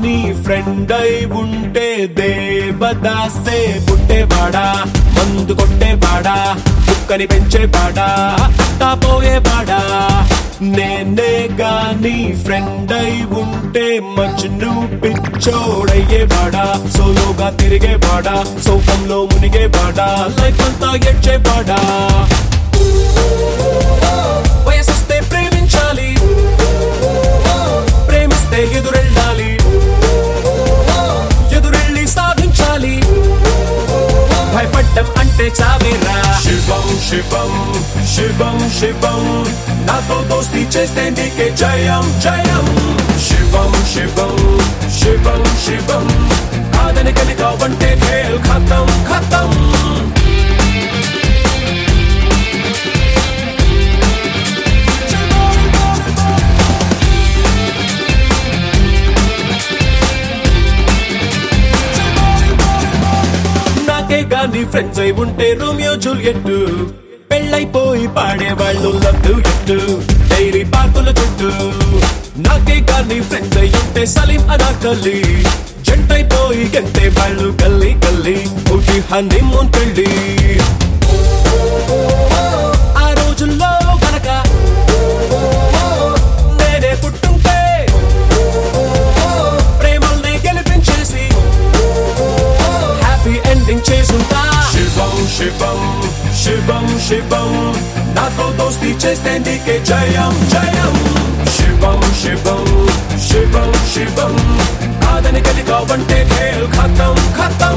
గాని ఫ్రెండ్ అయి ఉంటే దేవదాసే పుట్టేవాడా మందు కొట్టేవాడా కుక్కని పెంచేవాడా పోయేవాడా నేనే గాని ఫ్రెండ్ అయి ఉంటే మజ్ను పిచ్చోడయ్యేవాడా సోలోగా తిరిగేవాడా సోకంలో మునిగేవాడా లైఫ్ అంతా ఎడ్చేవాడా వయసొస్తే ప్రేమించాలి ప్రేమిస్తే ఎదురెళ్ళాలి ఎదురెళ్ళి సాధించాలి భయపడ్డం అంటే చావేరా శివం శివం శివం శివం నాతో దోస్తి చేస్తే నీకే జయం జయం శివం శివం శివం శివం కాదని కలిగావంటే ఖేల్ ఖతం ఖతం నాకే గాని ఫ్రెండ్స్ అయి ఉంటే రోమియో జూలియట్ పెళ్ళైపోయి పాడేవాళ్ళు లడ్డు ఎట్టు డైరీ పార్కుల చుట్టూ నాకే గాని ఫ్రెండ్స్ అయి ఉంటే సలీం అనాకలి జంటైపోయి గంటే వాళ్ళు గల్లీ గల్లీ ఊటి హనీమూన్ పెళ్ళి ఆ రోజుల్లో గనక నేనే పుట్టుంటే ప్రేమల్ని గెలిపించేసి హ్యాపీ ఎండింగ్ చేసుంటా శివం శివం శివం శివం నాతో దోస్తి చేస్తే నీకే జయం జయం శివం శివం శివం శివం కాదని కలిగావంటే ఖేల్ ఖతం ఖతం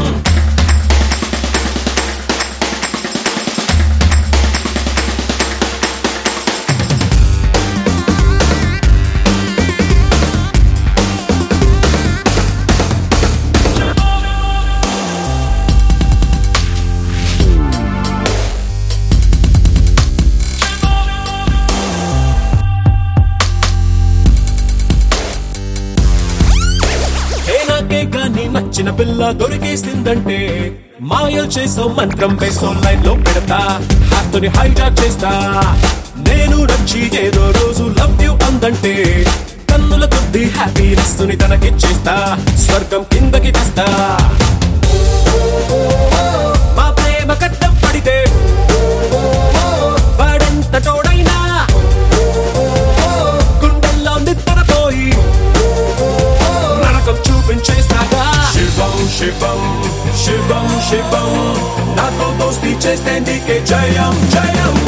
ఏ నాకే గాని నచ్చిన పిల్ల దొరికేసిందంటే మాయలు చేసో మంత్రం వేసో లైన్ లో పెడతా హాతోని హైజాక్ చేస్తా నేను నచ్చి ఏదో రోజు లవ్ యూ అందంటే కన్నుల కొద్ది హ్యాపీనెస్ ని తనకిచ్చేస్తా స్వర్గం కిందకి తెస్తా మా ప్రేమ కట్టం పడితే వాడెంత తోడైనా గుండెల్లో నిద్రపోయి నరకం చూపించేస్తాగా శివం శివం శివం శివం నాతో దోస్తి చేస్తే నీకే జయం జయం